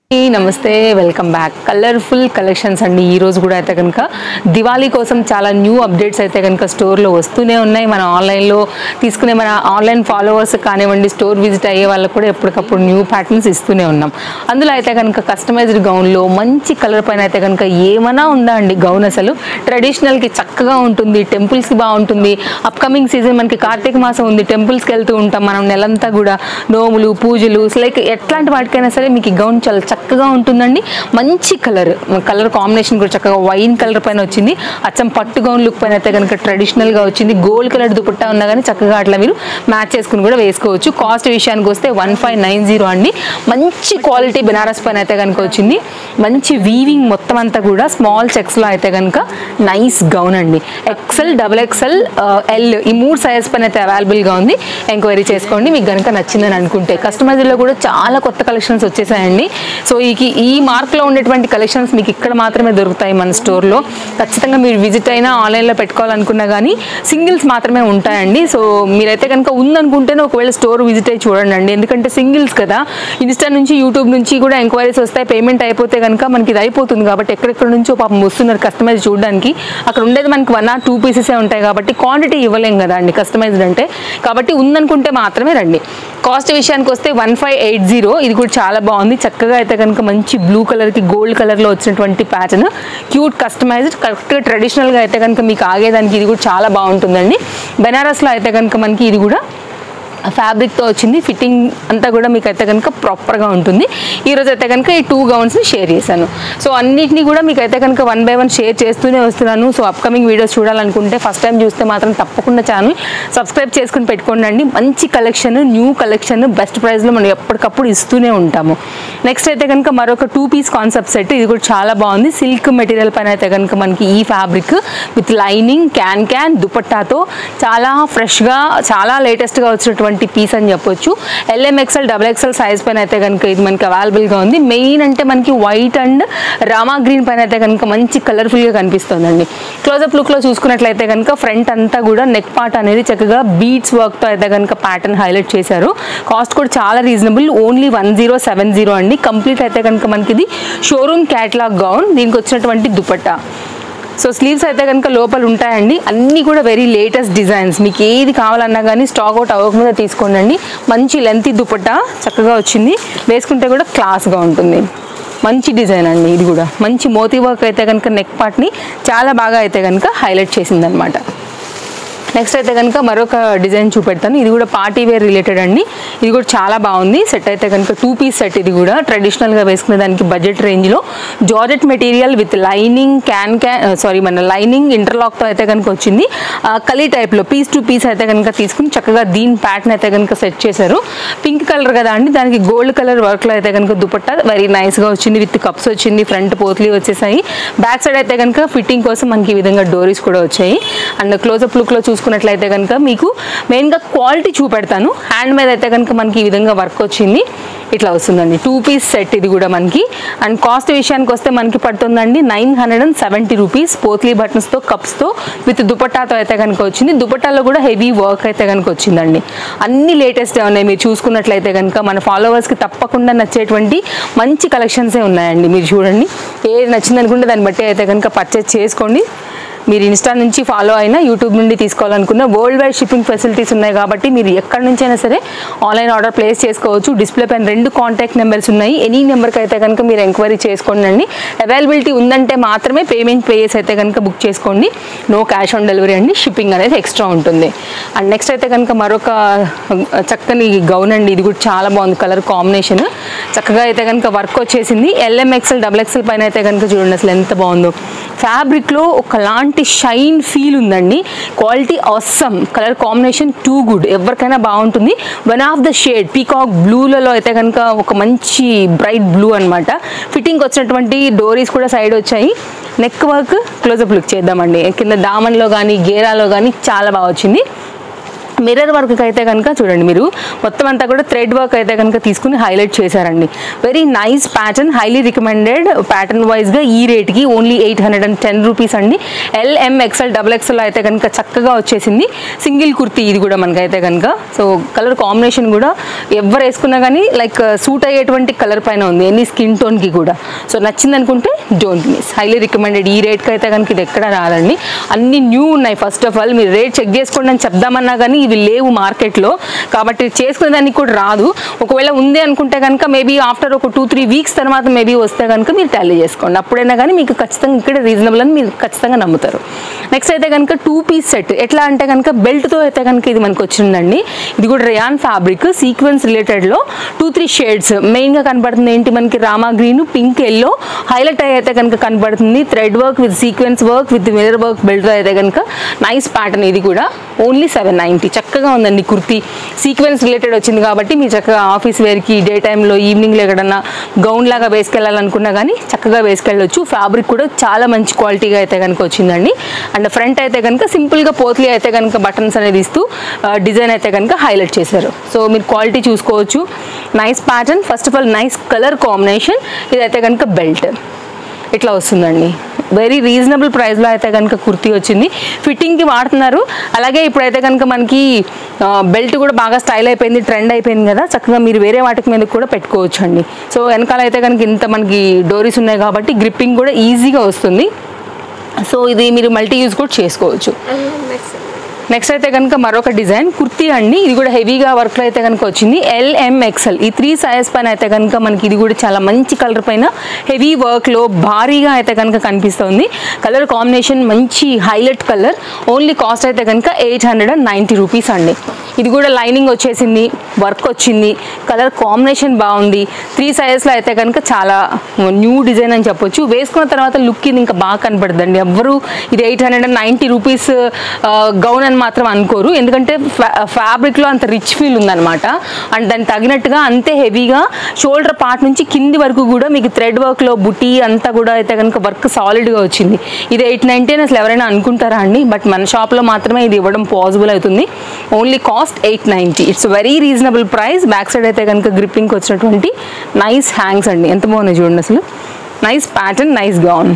నమస్తే welcome back colourful collections అండి ఈ రోజు కూడా అయితే కనుక దివాళీ కోసం చాలా న్యూ అప్డేట్స్ అయితే కనుక స్టోర్లో వస్తూనే ఉన్నాయి మన ఆన్లైన్లో తీసుకునే మన ఆన్లైన్ ఫాలోవర్స్ కానివ్వండి స్టోర్ విజిట్ అయ్యే వాళ్ళకు కూడా ఎప్పటికప్పుడు న్యూ ప్యాటర్న్స్ ఇస్తూనే ఉన్నాం అందులో అయితే కనుక కస్టమైజ్డ్ గౌన్లో మంచి కలర్ పైన అయితే కనుక ఏమైనా ఉందా అండి గౌన్ అసలు ట్రెడిషనల్కి చక్కగా ఉంటుంది టెంపుల్స్కి బాగుంటుంది అప్కమింగ్ సీజన్ మనకి కార్తీక మాసం ఉంది టెంపుల్స్కి వెళ్తూ ఉంటాం మనం నెలంతా కూడా నోములు పూజలు లైక్ ఎట్లాంటి వాటికైనా సరే మీకు ఈ గౌన్ చాలా చక్కగా ఉంటుందండి మంచి కలర్ కలర్ కాంబినేషన్ కూడా చక్కగా వైన్ కలర్ పైన వచ్చింది అచ్చం పట్టు గౌన్ లుక్ పైన అయితే కనుక ట్రెడిషనల్ గా వచ్చింది గోల్డ్ కలర్ దుపట్టా ఉన్నా కానీ చక్కగా అట్లా మీరు మ్యాచ్ చేసుకుని కూడా వేసుకోవచ్చు కాస్ట్ విషయానికి వస్తే వన్ ఫైవ్ నైన్ జీరో అండి మంచి క్వాలిటీ బెనారస్ పైన అయితే కనుక వచ్చింది మంచి వీవింగ్ మొత్తం అంతా కూడా స్మాల్ చెక్స్ లో అయితే కనుక నైస్ గౌన్ అండి ఎక్సెల్ డబుల్ ఎక్సెల్ ఎల్ ఈ మూడు సైజ్ పైన అయితే అవైలబుల్ గా ఉంది ఎంక్వైరీ చేసుకోండి మీకు కనుక నచ్చిందని అనుకుంటే కస్టమైజర్ లో కూడా చాలా కొత్త కలెక్షన్స్ వచ్చేసాయండి సో ఈ ఈ మార్క్ లో ఉండేటువంటి కలెక్షన్స్ మీకు ఇక్కడ మాత్రమే దొరుకుతాయి మన స్టోర్ లో ఖచ్చితంగా మీరు విజిట్ అయినా ఆన్లైన్ లో పెట్టుకోవాలనుకున్నా కానీ సింగిల్స్ మాత్రమే ఉంటాయండి సో మీరైతే కనుక ఉందనుకుంటేనే ఒకవేళ స్టోర్ విజిట్ అయ్యి చూడండి అండి ఎందుకంటే సింగిల్స్ కదా ఇన్స్టా నుంచి యూట్యూబ్ నుంచి కూడా ఎంక్వైరీస్ వస్తాయి పేమెంట్ అయిపోతే కనుక మనకి ఇది అయిపోతుంది కాబట్టి ఎక్కడెక్కడ నుంచో పాపం వస్తున్నారు కస్టమైజ్ చూడడానికి అక్కడ ఉండేది మనకి వన్ ఆర్ టూ పీసెసే ఉంటాయి కాబట్టి క్వాంటిటీ ఇవ్వలేం కదా అండి కస్టమైజ్డ్ అంటే కాబట్టి ఉందనుకుంటే మాత్రమే రండి కాస్ట్ విషయానికి వస్తే వన్ ఫైవ్ ఎయిట్ జీరో ఇది కూడా చాలా బాగుంది చక్కగా అయితే కనుక మంచి బ్లూ కలర్కి గోల్డ్ కలర్లో వచ్చినటువంటి ప్యాటర్న్ క్యూట్ కస్టమైజ్డ్ కరెక్ట్గా ట్రెడిషనల్గా అయితే కనుక మీకు ఆగేదానికి ఇది కూడా చాలా బాగుంటుందండి బెనారస్లో అయితే కనుక మనకి ఇది కూడా ఫ్యాబ్రిక్తో వచ్చింది ఫిట్టింగ్ అంతా కూడా మీకు అయితే కనుక ప్రాపర్గా ఉంటుంది ఈ రోజు అయితే కనుక ఈ టూ గౌన్స్ని షేర్ చేశాను సో అన్నిటినీ కూడా మీకు అయితే కనుక వన్ బై వన్ షేర్ చేస్తూనే వస్తున్నాను సో అప్కమింగ్ వీడియోస్ చూడాలనుకుంటే ఫస్ట్ టైం చూస్తే మాత్రం తప్పకుండా ఛానల్ సబ్స్క్రైబ్ చేసుకుని పెట్టుకోండి మంచి కలెక్షన్ న్యూ కలెక్షన్ బెస్ట్ ప్రైస్లో మనం ఎప్పటికప్పుడు ఇస్తూనే ఉంటాము నెక్స్ట్ అయితే కనుక మరొక టూ పీస్ కాన్సెప్ట్ సెట్ ఇది కూడా చాలా బాగుంది సిల్క్ మెటీరియల్ పైన అయితే కనుక మనకి ఈ fabric with lining can can దుపట్టాతో చాలా ఫ్రెష్గా చాలా లేటెస్ట్గా వచ్చినటువంటి పీస్ అని చెప్పొచ్చు ఎల్ఎంఎక్సెల్ డబుల్ ఎక్సెల్ సైజ్ పైన అయితే కనుక ఇది మనకి అవైలబుల్గా ఉంది మెయిన్ అంటే మనకి వైట్ అండ్ రామా గ్రీన్ పైన అయితే కనుక మంచి కలర్ఫుల్గా కనిపిస్తుందండి క్లోజప్ లుక్లో చూసుకున్నట్లయితే కనుక ఫ్రంట్ అంతా కూడా నెక్ పార్ట్ అనేది చక్కగా బీట్స్ వర్క్తో అయితే కనుక ప్యాటర్న్ హైలైట్ చేశారు కాస్ట్ కూడా చాలా reasonable only one zero seven zero అండి కంప్లీట్ అయితే కనుక మనకి ఇది షోరూమ్ క్యాట్లాగ్ గౌన్ దీనికి వచ్చినటువంటి దుపట్టా సో స్లీవ్స్ అయితే కనుక లోపల ఉంటాయండి అన్నీ కూడా వెరీ లేటెస్ట్ డిజైన్స్ మీకు ఏది కావాలన్నా కానీ స్టాక్ అవుట్ అవ్వకముందే తీసుకోండి మంచి లెంత్ దుపట్టా చక్కగా వచ్చింది వేసుకుంటే కూడా క్లాస్గా ఉంటుంది మంచి డిజైన్ అండి ఇది కూడా మంచి మోతీ వర్క్ అయితే కనుక నెక్ పార్ట్ని చాలా బాగా అయితే కనుక హైలైట్ చేసిందనమాట నెక్స్ట్ అయితే కనుక మరొక డిజైన్ చూపెడతాను ఇది కూడా పార్టీ వేర్ రిలేటెడ్ అండి ఇది కూడా చాలా బాగుంది సెట్ అయితే కనుక టూ పీస్ సెట్ ఇది కూడా ట్రెడిషనల్గా వేసుకునే దానికి బడ్జెట్ రేంజ్లో georgette material with lining can can sorry మన లైనింగ్ ఇంటర్లాక్తో అయితే కనుక వచ్చింది ఆ, కలీ టైప్లో పీస్ టు పీస్ అయితే కనుక తీసుకుని చక్కగా దీని ప్యాటర్న్ అయితే కనుక సెట్ చేశారు పింక్ కలర్ కదా అండి దానికి గోల్డ్ కలర్ వర్క్లో అయితే కనుక దుపట్టా వెరీ నైస్గా వచ్చింది విత్ కప్స్ వచ్చింది ఫ్రంట్ పోత్లీ వచ్చేసాయి బ్యాక్ సైడ్ అయితే కనుక ఫిట్టింగ్ కోసం మనకి ఈ విధంగా డోరీస్ కూడా వచ్చాయి అండ్ క్లోజప్ లుక్లో చూసుకున్నట్లయితే కనుక మీకు మెయిన్గా క్వాలిటీ చూపెడతాను హ్యాండ్ మీద అయితే కనుక మనకి ఈ విధంగా వర్క్ వచ్చింది ఇట్లా వస్తుందండి టూ పీస్ సెట్ ఇది కూడా మనకి అండ్ కాస్ట్ విషయానికి వస్తే మనకి పడుతుందండి nine hundred and seventy rupees potli బటన్స్తో కప్స్తో విత్ దుపట్టాతో అయితే కనుక వచ్చింది దుపట్టాలో కూడా హెవీ వర్క్ అయితే కనుక వచ్చిందండి అన్ని లేటెస్ట్ ఉన్నాయి మీరు చూసుకున్నట్లయితే కనుక మన ఫాలోవర్స్కి తప్పకుండా నచ్చేటువంటి మంచి కలెక్షన్సే ఉన్నాయండి మీరు చూడండి ఏది నచ్చింది అనుకుంటే దాన్ని బట్టి అయితే కనుక పర్చేస్ చేసుకోండి మీరు ఇన్స్టా నుంచి ఫాలో అయినా యూట్యూబ్ నుండి తీసుకోవాలనుకున్న వరల్డ్ వైడ్ షిప్పింగ్ ఫెసిలిటీస్ ఉన్నాయి కాబట్టి మీరు ఎక్కడి నుంచి అయినా సరే ఆన్లైన్ ఆర్డర్ ప్లేస్ చేసుకోవచ్చు డిస్ప్లే పైన రెండు కాంటాక్ట్ నెంబర్స్ ఉన్నాయి ఎనీ నెంబర్కి అయితే కనుక మీరు ఎంక్వైరీ చేసుకోండి అండి అవైలబిలిటీ ఉందంటే మాత్రమే పేమెంట్ పే చేసి అయితే కనుక బుక్ చేసుకోండి నో క్యాష్ ఆన్ డెలివరీ అండి షిప్పింగ్ అనేది ఎక్స్ట్రా ఉంటుంది అండ్ నెక్స్ట్ అయితే కనుక మరొక చక్కని గౌన్ అండి ఇది కూడా చాలా బాగుంది కలర్ కాంబినేషన్ చక్కగా అయితే కనుక వర్క్ వచ్చేసింది ఎల్ఎంఎక్సెల్ డబుల్ ఎక్సెల్ పైన అయితే కనుక చూడండి అసలు ఎంత బాగుందో ఫ్యాబ్రిక్లో ఒకలాంటి షైన్ ఫీల్ ఉందండి quality awesome colour combination too good ఎవరికైనా బాగుంటుంది one of the shade peacock బ్లూలలో అయితే కనుక ఒక మంచి బ్రైట్ బ్లూ అనమాట ఫిట్టింగ్ వచ్చినటువంటి డోరీస్ కూడా సైడ్ వచ్చాయి నెక్ వర్క్ క్లోజప్ లుక్ చేద్దామండి కింద దామన్లో కానీ గేరాలో కానీ చాలా బాగా వచ్చింది మిర్రర్ వర్క్ అయితే కనుక చూడండి మీరు మొత్తం అంతా కూడా థ్రెడ్ వర్క్ అయితే కనుక తీసుకుని హైలైట్ చేశారండి very nice pattern highly recommended pattern వైజ్గా ఈ రేట్కి only eight hundred and ten rupees అండి ఎల్ఎం ఎక్స్ఎల్ డబుల్ ఎక్స్ఎల్ అయితే కనుక చక్కగా వచ్చేసింది సింగిల్ కుర్తీ ఇది కూడా మనకైతే కనుక సో కలర్ కాంబినేషన్ కూడా ఎవరు వేసుకున్నా కానీ లైక్ సూట్ అయ్యేటువంటి కలర్ పైన ఉంది ఎనీ స్కిన్ టోన్కి కూడా సో నచ్చింది అనుకుంటే డోంట్ మిస్ హైలీ రికమెండెడ్ ఈ రేట్కి అయితే కనుక ఇది ఎక్కడ రాదండి అన్ని న్యూ ఉన్నాయి ఫస్ట్ ఆఫ్ ఆల్ మీరు రేట్ చెక్ చేసుకోండి అని చెప్దామన్నా కానీ ఇవి లేవు మార్కెట్లో కాబట్టి చేసుకునే దానికి కూడా రాదు ఒకవేళ ఉంది అనుకుంటే కనుక మేబీ ఆఫ్టర్ ఒక టూ త్రీ వీక్స్ తర్వాత మేబీ వస్తే కనుక మీరు టాలీ చేసుకోండి అప్పుడైనా కానీ మీకు ఖచ్చితంగా ఇక్కడ రీజనబుల్ అని మీరు ఖచ్చితంగా నమ్ముతారు నెక్స్ట్ అయితే కనుక టూ పీస్ సెట్ ఎట్లా అంటే కనుక బెల్ట్తో అయితే కనుక ఇది మనకు వచ్చిందండి ఇది కూడా రియాన్ ఫ్యాబ్రిక్ సీక్వెన్స్ రిలేటెడ్లో టూ త్రీ షేడ్స్ మెయిన్గా కనబడుతుంది ఏంటి మనకి Rama green pink yellow highlight అయితే కనుక కనబడుతుంది thread work with sequence work with mirror work బెల్ట్తో అయితే కనుక నైస్ ప్యాటర్న్ ఇది కూడా ఓన్లీ సెవెన్ నైంటీ చక్కగా ఉందండి కుర్తీ సీక్వెన్స్ రిలేటెడ్ వచ్చింది కాబట్టి మీరు చక్కగా ఆఫీస్ వేర్కి డే టైంలో ఈవినింగ్లో ఎక్కడన్నా గౌన్ లాగా వేసుకెళ్ళాలనుకున్నా కానీ చక్కగా వేసుకెళ్ళొచ్చు ఫ్యాబ్రిక్ కూడా చాలా మంచి క్వాలిటీగా అయితే కనుక వచ్చిందండి అండ్ ఫ్రంట్ అయితే కనుక సింపుల్గా పోత్లీ అయితే కనుక బటన్స్ అనేది ఇస్తూ డిజైన్ అయితే కనుక హైలైట్ చేశారు సో మీరు క్వాలిటీ చూసుకోవచ్చు nice pattern first of all nice colour combination ఇదైతే కనుక బెల్ట్ ఇట్లా వస్తుందండి వెరీ రీజనబుల్ ప్రైస్లో అయితే కనుక కుర్తీ వచ్చింది ఫిట్టింగ్కి వాడుతున్నారు అలాగే ఇప్పుడైతే కనుక మనకి బెల్ట్ కూడా బాగా స్టైల్ అయిపోయింది ట్రెండ్ అయిపోయింది కదా చక్కగా మీరు వేరే వాటికి మీద కూడా పెట్టుకోవచ్చు అండి సో వెనకాల అయితే కనుక ఇంత మనకి డోరీస్ ఉన్నాయి కాబట్టి గ్రిప్పింగ్ కూడా ఈజీగా వస్తుంది సో ఇది మీరు మల్టీ యూజ్ కూడా చేసుకోవచ్చు నెక్స్ట్ అయితే కనుక మరొక డిజైన్ కుర్తీ అండి ఇది కూడా హెవీగా వర్క్లో అయితే కనుక వచ్చింది ఎల్ఎంఎక్సెల్ ఈ త్రీ సైజ్ పైన అయితే కనుక మనకి ఇది కూడా చాలా మంచి కలర్ పైన హెవీ వర్క్లో భారీగా అయితే కనుక కనిపిస్తుంది కలర్ కాంబినేషన్ మంచి హైలైట్ కలర్ ఓన్లీ కాస్ట్ అయితే కనుక eight hundred and ninety rupees అండి ఇది కూడా లైనింగ్ వచ్చేసింది వర్క్ వచ్చింది కలర్ కాంబినేషన్ బాగుంది త్రీ సైజెస్లో అయితే కనుక చాలా న్యూ డిజైన్ అని చెప్పొచ్చు వేసుకున్న తర్వాత లుక్ ఇది ఇంకా బాగా కనపడుతుందండి ఎవ్వరు ఇది eight hundred and ninety rupees gown అని మాత్రం అనుకోరు ఎందుకంటే ఫ్యాబ్రిక్లో అంత రిచ్ ఫీల్ ఉందన్నమాట అండ్ దానికి తగినట్టుగా అంతే హెవీగా షోల్డర్ పార్ట్ నుంచి కింది వరకు కూడా మీకు థ్రెడ్ వర్క్లో బుటీ అంతా కూడా అయితే కనుక వర్క్ సాలిడ్గా వచ్చింది ఇది ఎయిట్ నైంటీ అని అసలు ఎవరైనా అనుకుంటారా అండి బట్ మన షాప్లో మాత్రమే ఇది ఇవ్వడం పాసిబుల్ అవుతుంది only cost eight ninety it's very reasonable price back side అయితే కనుక గ్రిప్పింగ్కి వచ్చినటువంటి నైస్ హ్యాంగ్స్ అండి ఎంత బాగున్నాయి చూడండి అసలు నైస్ ప్యాటర్న్ నైస్ గౌన్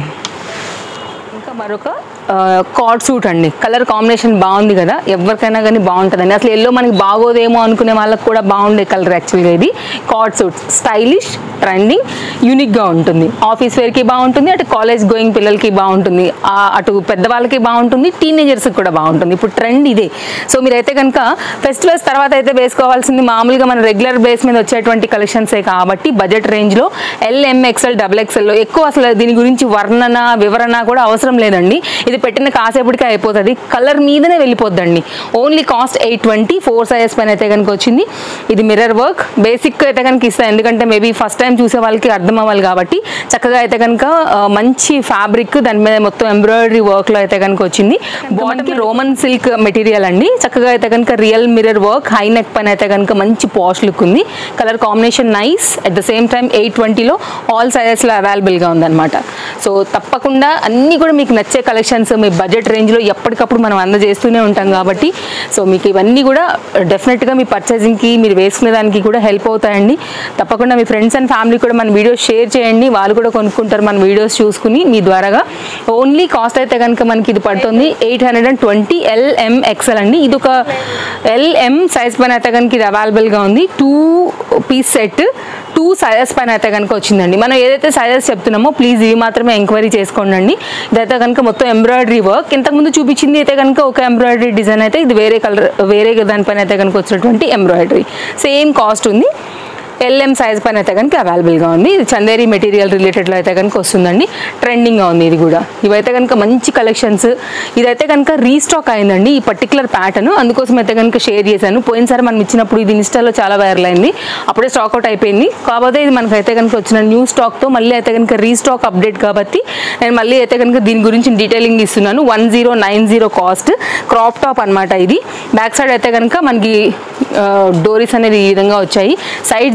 ఇంకా మరొక కార్డ్ సూట్ అండి కలర్ కాంబినేషన్ బాగుంది కదా ఎవరికైనా కానీ బాగుంటుందండి అసలు ఎల్లో మనకి బాగోదేమో అనుకునే వాళ్ళకి కూడా బాగుండే కలర్ యాక్చువల్గా ఇది కార్డ్ సూట్ స్టైలిష్ ట్రెండింగ్ యూనిక్గా ఉంటుంది ఆఫీస్ వేర్కి బాగుంటుంది అటు కాలేజ్ గోయింగ్ పిల్లలకి బాగుంటుంది ఆ, అటు పెద్దవాళ్ళకి బాగుంటుంది టీనేజర్స్కి కూడా బాగుంటుంది ఇప్పుడు ట్రెండ్ ఇదే సో మీరైతే కనుక ఫెస్టివల్స్ తర్వాత అయితే వేసుకోవాల్సింది మామూలుగా మన రెగ్యులర్ బేస్ మీద వచ్చేటువంటి కలెక్షన్సే కాబట్టి బడ్జెట్ రేంజ్లో ఎల్ఎంఎక్స్ఎల్ డబుల్ ఎక్స్ఎల్లో ఎక్కువ అసలు దీని గురించి వర్ణన వివరణ కూడా అవసరం లేదండి ఇది పెట్టిన కాసేపటికే అయిపోతుంది కలర్ మీదనే వెళ్ళిపోద్దండి only cost eight twenty four sizes పైన అయితే కనుక వచ్చింది ఇది మిర్రర్ వర్క్ బేసిక్ అయితే కనుక ఇస్తాను ఎందుకంటే మేబీ ఫస్ట్ టైం చూసే వాళ్ళకి అర్థం అవ్వాలి కాబట్టి చక్కగా అయితే కనుక ఆ, మంచి ఫ్యాబ్రిక్ దాని మీద మొత్తం ఎంబ్రాయిడరీ వర్క్లో అయితే కనుక వచ్చింది బాడీకి రోమన్ సిల్క్ మెటీరియల్ అండి చక్కగా అయితే కనుక real mirror work high neck పైన అయితే కనుక మంచి పాష్ లుక్ ఉంది colour combination nice at the same time eight ట్వంటీలో ఆల్ సైజెస్లో అవైలబుల్గా ఉందన్నమాట సో తప్పకుండా అన్నీ కూడా మీకు నచ్చే కలెక్షన్స్ మీ బడ్జెట్ రేంజ్లో ఎప్పటికప్పుడు మనం అందజేస్తూనే ఉంటాం కాబట్టి సో మీకు ఇవన్నీ కూడా డెఫినెట్గా మీ పర్చేసింగ్కి మీరు వేసుకునే దానికి కూడా హెల్ప్ అవుతాయండి తప్పకుండా మీ ఫ్రెండ్స్ అండ్ ఫ్యామిలీ కూడా మన వీడియోస్ షేర్ చేయండి వాళ్ళు కూడా కొనుక్కుంటారు మన వీడియోస్ చూసుకుని మీ ద్వారాగా ఓన్లీ కాస్ట్ అయితే కనుక మనకి ఇది పడుతుంది eight hundred and twenty L M XL అండి ఇది ఒక ఎల్ఎం సైజ్ పైన అయితే కనుక ఇది అవైలబుల్గా ఉంది two piece set two sizes పైన అయితే కనుక వచ్చిందండి మనం ఏదైతే సైజెస్ చెప్తున్నామో ప్లీజ్ ఇవి మాత్రమే ఎంక్వైరీ చేసుకోండి అండి ఇదైతే కనుక మొత్తం ఎంబ్రాయిడరీ వర్క్ ఇంతకుముందు చూపించింది అయితే కనుక ఒక ఎంబ్రాయిడరీ డిజైన్ అయితే ఇది వేరే కలర్ వేరే దానిపైన అయితే కనుక వచ్చినటువంటి ఎంబ్రాయిడరీ సేమ్ కాస్ట్ ఉంది ఎల్ఎం సైజ్ పైన అయితే కనుక అవైలబుల్గా ఉంది ఇది చందేరి మెటీరియల్ రిలేటెడ్లో అయితే కనుక వస్తుందండి ట్రెండింగ్గా ఉంది ఇది కూడా ఇవైతే కనుక మంచి కలెక్షన్స్ ఇదైతే కనుక రీస్టాక్ అయిందండి ఈ పర్టికులర్ ప్యాటర్న్ అందుకోసం అయితే కనుక షేర్ చేశాను పోయినసారి మనం ఇచ్చినప్పుడు ఇది ఇన్స్టాలో చాలా వైరల్ అయింది అప్పుడే స్టాక్ అవుట్ అయిపోయింది కాకపోతే ఇది మనకు అయితే కనుక వచ్చిన న్యూ స్టాక్తో మళ్ళీ అయితే కనుక రీస్టాక్ అప్డేట్ కాబట్టి నేను మళ్ళీ అయితే కనుక దీని గురించి డీటెయిలింగ్ ఇస్తున్నాను one zero nine zero cost crop top అనమాట ఇది బ్యాక్ సైడ్ అయితే కనుక మనకి డోరీస్ అనేది ఈ విధంగా వచ్చాయి సైడ్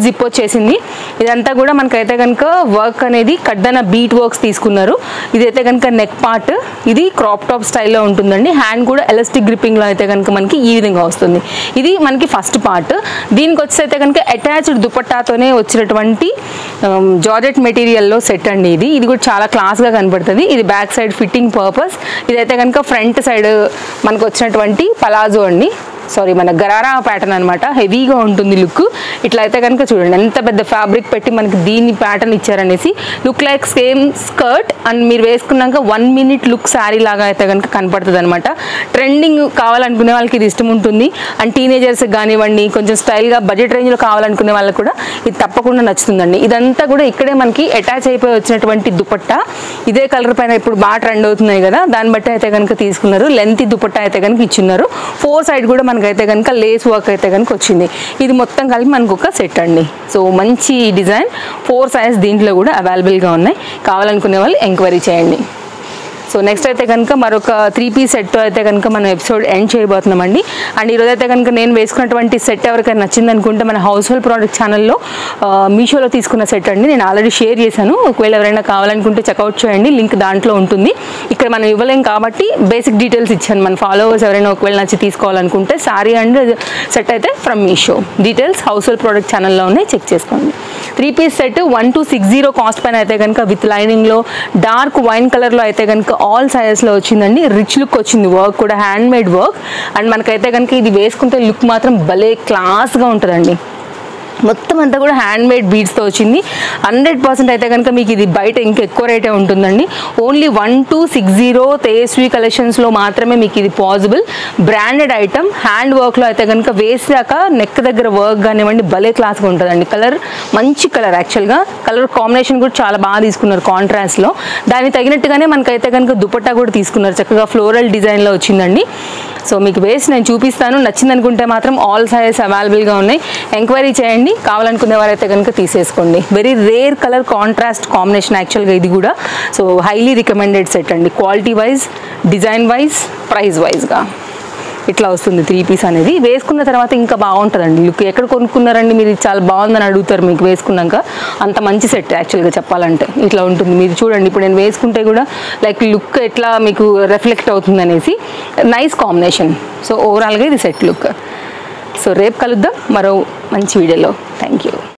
జిప్ వచ్చేసింది ఇదంతా కూడా మనకైతే కనుక వర్క్ అనేది కడ్డన బీట్ వర్క్స్ తీసుకున్నారు ఇదైతే కనుక నెక్ పార్ట్ ఇది క్రాప్ టాప్ స్టైల్లో ఉంటుందండి హ్యాండ్ కూడా ఎలాస్టిక్ గ్రిప్పింగ్లో అయితే కనుక మనకి ఈ విధంగా వస్తుంది ఇది మనకి ఫస్ట్ పార్ట్ దీనికి వచ్చి అయితే కనుక అటాచ్డ్ దుపట్టాతోనే వచ్చినటువంటి జార్జెట్ మెటీరియల్లో సెట్ అండి ఇది ఇది కూడా చాలా క్లాస్గా కనబడుతుంది ఇది బ్యాక్ సైడ్ ఫిట్టింగ్ పర్పస్ ఇదైతే కనుక ఫ్రంట్ సైడ్ మనకు వచ్చినటువంటి పలాజో అండి సారీ మన గరారా ప్యాటర్న్ అనమాట హెవీగా ఉంటుంది లుక్ ఇట్లా అయితే కనుక చూడండి ఎంత పెద్ద ఫ్యాబ్రిక్ పెట్టి మనకి దీన్ని ప్యాటర్న్ ఇచ్చారనేసి look like same skirt and మీరు వేసుకున్నాక వన్ మినిట్ లుక్ శారీ లాగా అయితే కనుక కనపడుతుంది అనమాట ట్రెండింగ్ కావాలనుకునే వాళ్ళకి ఇది ఇష్టం ఉంటుంది అండ్ టీనేజర్స్ కానివ్వండి కొంచెం స్టైల్గా బడ్జెట్ రేంజ్లో కావాలనుకునే వాళ్ళకి కూడా ఇది తప్పకుండా నచ్చుతుందండి ఇదంతా కూడా ఇక్కడే మనకి అటాచ్ అయిపోయి వచ్చినటువంటి దుపట్టా ఇదే కలర్ పైన ఇప్పుడు బాగా ట్రెండ్ అవుతున్నాయి కదా దాన్ని బట్టి అయితే కనుక తీసుకున్నారు లెంత్ దుపట్టా అయితే కనుక ఇచ్చిన్నారు ఫోర్ సైడ్ కూడా మనకైతే కనుక లేస్ వర్క్ అయితే కనుక వచ్చింది ఇది మొత్తం కలిపి మనకు ఒక సెట్ అండి సో మంచి డిజైన్ ఫోర్ సైజ్ దీంట్లో కూడా అవైలబుల్గా ఉన్నాయి కావాలనుకునే వాళ్ళు ఎంక్వైరీ చేయండి సో నెక్స్ట్ అయితే కనుక మరొక త్రీ పీస్ సెట్ అయితే కనుక మనం ఎపిసోడ్ ఎండ్ చేయబోతున్నామండి అండ్ ఈరోజు అయితే కనుక నేను వేసుకున్నటువంటి సెట్ ఎవరికైనా నచ్చింది అనుకుంటే మన హౌస్ హోల్డ్ ప్రోడక్ట్ ఛానల్లో మీషోలో తీసుకున్న సెట్ అండి నేను ఆల్రెడీ షేర్ చేశాను ఒకవేళ ఎవరైనా కావాలనుకుంటే చెక్అవుట్ చేయండి లింక్ దాంట్లో ఉంటుంది ఇక్కడ మనం ఇవ్వలేం కాబట్టి బేసిక్ డీటెయిల్స్ ఇచ్చాను మన ఫాలోవర్స్ ఎవరైనా ఒకవేళ నచ్చి తీసుకోవాలనుకుంటే సారీ అండ్ సెట్ అయితే from Meesho details household product ఛానల్లో ఉన్నాయి చెక్ చేసుకోండి three piece set one two six zero cost పైన అయితే కనుక విత్ లైనింగ్లో డార్క్ వైన్ కలర్లో అయితే కనుక ఆల్ సైజెస్లో వచ్చిందండి రిచ్ లుక్ వచ్చింది వర్క్ కూడా హ్యాండ్ మేడ్ వర్క్ అండ్ మనకైతే కనుక ఇది వేసుకుంటే లుక్ మాత్రం భలే క్లాస్గా ఉంటుందండి మొత్తం అంతా కూడా హ్యాండ్ మేడ్ బీడ్స్తో వచ్చింది హండ్రెడ్ పర్సెంట్ అయితే కనుక మీకు ఇది బయట ఇంకా ఎక్కువ రేటే ఉంటుందండి only one two six zero Tesvi కలెక్షన్స్లో మాత్రమే మీకు ఇది పాసిబుల్ బ్రాండెడ్ ఐటమ్ హ్యాండ్ వర్క్లో అయితే కనుక వేసాక నెక్ దగ్గర వర్క్ కానివ్వండి భలే క్లాస్గా ఉంటుందండి కలర్ మంచి కలర్ యాక్చువల్గా కలర్ కాంబినేషన్ కూడా చాలా బాగా తీసుకున్నారు కాంట్రాస్ట్లో దానికి తగినట్టుగానే మనకైతే కనుక దుపట్టా కూడా తీసుకున్నారు చక్కగా ఫ్లోరల్ డిజైన్లో వచ్చిందండి సో మీకు వేసి నేను చూపిస్తాను నచ్చింది అనుకుంటే మాత్రం ఆల్ సైజెస్ అవైలబుల్గా ఉన్నాయి ఎంక్వైరీ చేయండి కావాలనుకునే వారైతే కనుక తీసేసుకోండి very rare colour contrast combination యాక్చువల్గా ఇది కూడా సో హైలీ రికమెండెడ్ సెట్ అండి quality wise design wise price వైజ్గా ఇట్లా వస్తుంది త్రీ పీస్ అనేది వేసుకున్న తర్వాత ఇంకా బాగుంటుందండి లుక్ ఎక్కడ కొనుక్కున్నారండి మీరు ఇది చాలా బాగుందని అడుగుతారు మీకు వేసుకున్నాక అంత మంచి సెట్ యాక్చువల్గా చెప్పాలంటే ఇట్లా ఉంటుంది మీరు చూడండి ఇప్పుడు నేను వేసుకుంటే కూడా లైక్ లుక్ ఎట్లా మీకు రిఫ్లెక్ట్ అవుతుంది అనేసి నైస్ కాంబినేషన్ సో ఓవరాల్గా ఇది సెట్ లుక్ సో రేపు కలుద్దాం మరో మంచి వీడియోలో థ్యాంక్ యూ